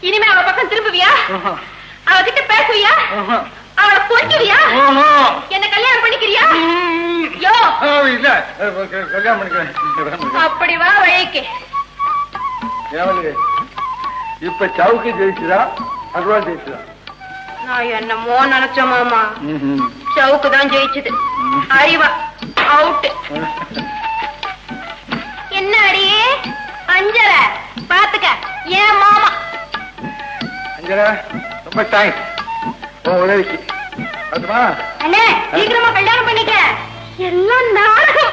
இனிமே அவ பக்கம் திரும்புவியா ஆஹா. அவகிட்ட பேசுவியா ஆஹா. அவளை கொஞ்சுவியா ஆஹா. என்ன கல்யாணம் பண்ணிக்கிறியா யோ ஆ, இல்ல அஹ், க- கல்யாணம் பண்ணிக்கிறேன் கல்யாணம் பண்ணிக்கிறேன். அப்படி வா வழிக்கு ஏவலு, இப்ப சவுக்கு ஜெயிச்சுதா அருவா ஜெயிச்சுதா நான் என்னமோ நினைச்சேன் மாமா ம்ஹும். சவுக்கு தான் ஜெயிச்சது அறிவா அவுட் என்ன அடியே அஞ்சரை பாத்துக்க ஏன் மாமா அஞ்சனா ரொம்ப தேங்க்ஸ் உன் உதவிக்கு அதுமா அண்ணே சீக்கிரமா கல்யாணம் பண்ணிக்க எல்லாம் நாடகம்